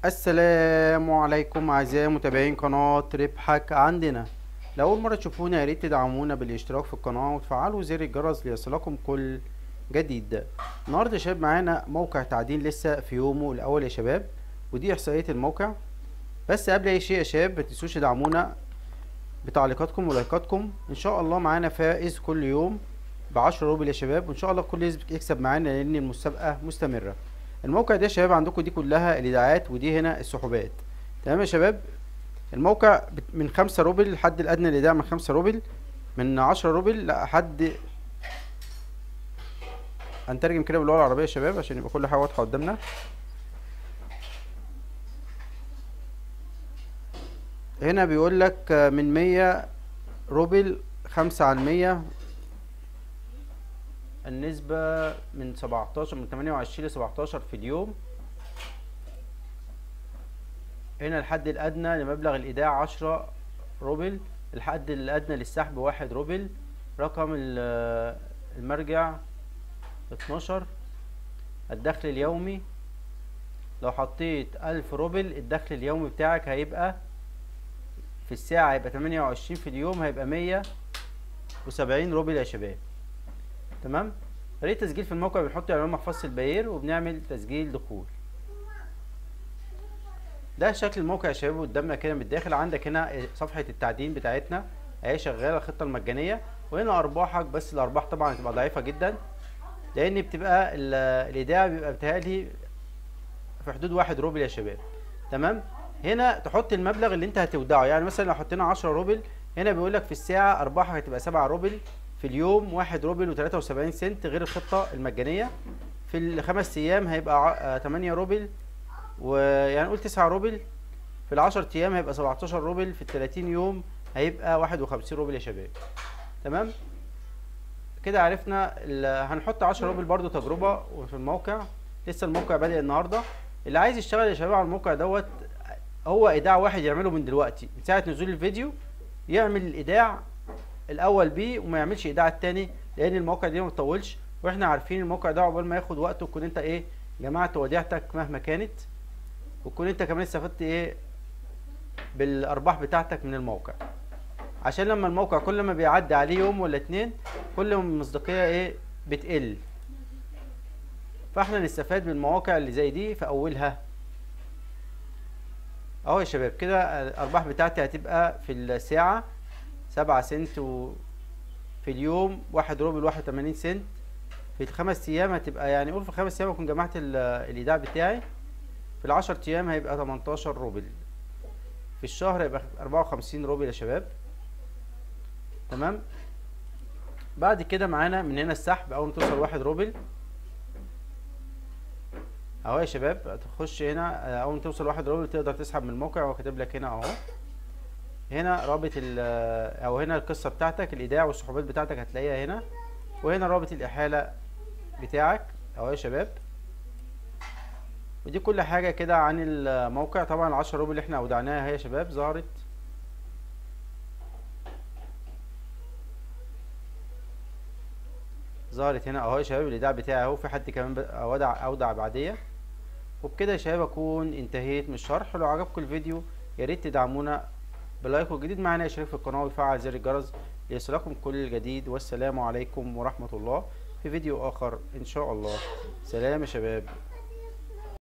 السلام عليكم اعزائي متابعين قناة ربحك عندنا لأول مرة تشوفونا يا ريت تدعمونا بالاشتراك في القناة وتفعلوا زر الجرس ليصلكم كل جديد النهاردة يا شباب معانا موقع تعدين لسه في يومه الأول يا شباب ودي إحصائية الموقع بس قبل أي شيء يا شباب متنسوش تدعمونا بتعليقاتكم ولايكاتكم إن شاء الله معانا فائز كل يوم بعشرة روبل يا شباب وإن شاء الله الكل يكسب معانا لأن المسابقة مستمرة الموقع ده يا شباب عندكم دي كلها الايداعات ودي هنا السحوبات تمام يا شباب الموقع من خمسة روبل الحد الادنى للايداع من خمسة روبل من عشرة روبل لحد هنترجم كده باللغه العربيه يا شباب عشان يبقى كل حاجه واضحه قدامنا هنا بيقول لك من مية روبل خمسة على المية النسبة من سبعتاشر من تمانية وعشرين لسبعتاشر في اليوم هنا الحد الأدنى لمبلغ الإيداع عشرة روبل الحد الأدنى للسحب واحد روبل رقم المرجع اتناشر الدخل اليومي لو حطيت ألف روبل الدخل اليومي بتاعك هيبقى في الساعة هيبقى تمانية وعشرين في اليوم هيبقى مية وسبعين روبل يا شباب تمام طريقه تسجيل في الموقع بنحط عنوان محفظه البير وبنعمل تسجيل دخول ده شكل الموقع يا شباب قدامنا كده من الداخل عندك هنا صفحه التعدين بتاعتنا اهي شغاله الخطه المجانيه وهنا ارباحك بس الارباح طبعا هتبقى ضعيفه جدا لان بتبقى الايداع بيبقى بتهيألي في حدود واحد روبل يا شباب تمام هنا تحط المبلغ اللي انت هتودعه يعني مثلا لو حطينا عشرة روبل هنا بيقول لك في الساعه ارباحك هتبقى سبعة روبل في اليوم واحد روبل وتلاتة وسبعين سنت غير الخطة المجانية في الخمس أيام هيبقى تمانية روبل ويعني نقول تسعة روبل في العشر أيام هيبقى سبعتاشر روبل في التلاتين يوم هيبقى واحد وخمسين روبل يا شباب تمام كده عرفنا هنحط عشرة روبل برضو تجربة في الموقع لسه الموقع بادئ النهاردة اللي عايز يشتغل يا شباب على الموقع دوت هو ايداع واحد يعمله من دلوقتي من ساعة نزول الفيديو يعمل الايداع الاول بيه وما يعملش ايداع التاني لان الموقع دي ما بتطولش واحنا عارفين الموقع ده عقبال ما ياخد وقت وتكون انت ايه جمعت وديعتك مهما كانت وتكون انت كمان استفدت ايه بالارباح بتاعتك من الموقع عشان لما الموقع كل ما بيعدي عليه يوم ولا اتنين كل ما المصداقيه ايه بتقل فاحنا نستفاد من المواقع اللي زي دي في اولها اهو يا شباب كده الارباح بتاعتي هتبقى في الساعه سبعة سنت و في اليوم واحد روبل واحد وتمانين سنت في الخمس ايام هتبقى يعني قول في الخمس ايام اكون جمعت الايداع بتاعي في العشر ايام هيبقى تمنتاشر روبل في الشهر هيبقى اربعة وخمسين روبل يا شباب تمام بعد كده معانا من هنا السحب اول ما توصل واحد روبل اهو يا شباب تخش هنا اول ما توصل واحد روبل تقدر تسحب من الموقع هو كاتب لك هنا اهو هنا رابط ال او هنا القصه بتاعتك الايداع والسحوبات بتاعتك هتلاقيها هنا وهنا رابط الاحاله بتاعك اهو يا شباب ودي كل حاجه كده عن الموقع طبعا العشرة روبل اللي احنا اودعناها اهي يا شباب ظهرت ظهرت هنا اهو يا شباب الايداع بتاعي اهو في حد كمان اودع اودع بعديه وبكده يا شباب اكون انتهيت من الشرح لو عجبكم الفيديو يا ريت تدعمونا بلايك وجديد معنا يشترك في القناة ويفعل زر الجرس ليصلكم كل الجديد والسلام عليكم ورحمة الله في فيديو آخر إن شاء الله سلام يا شباب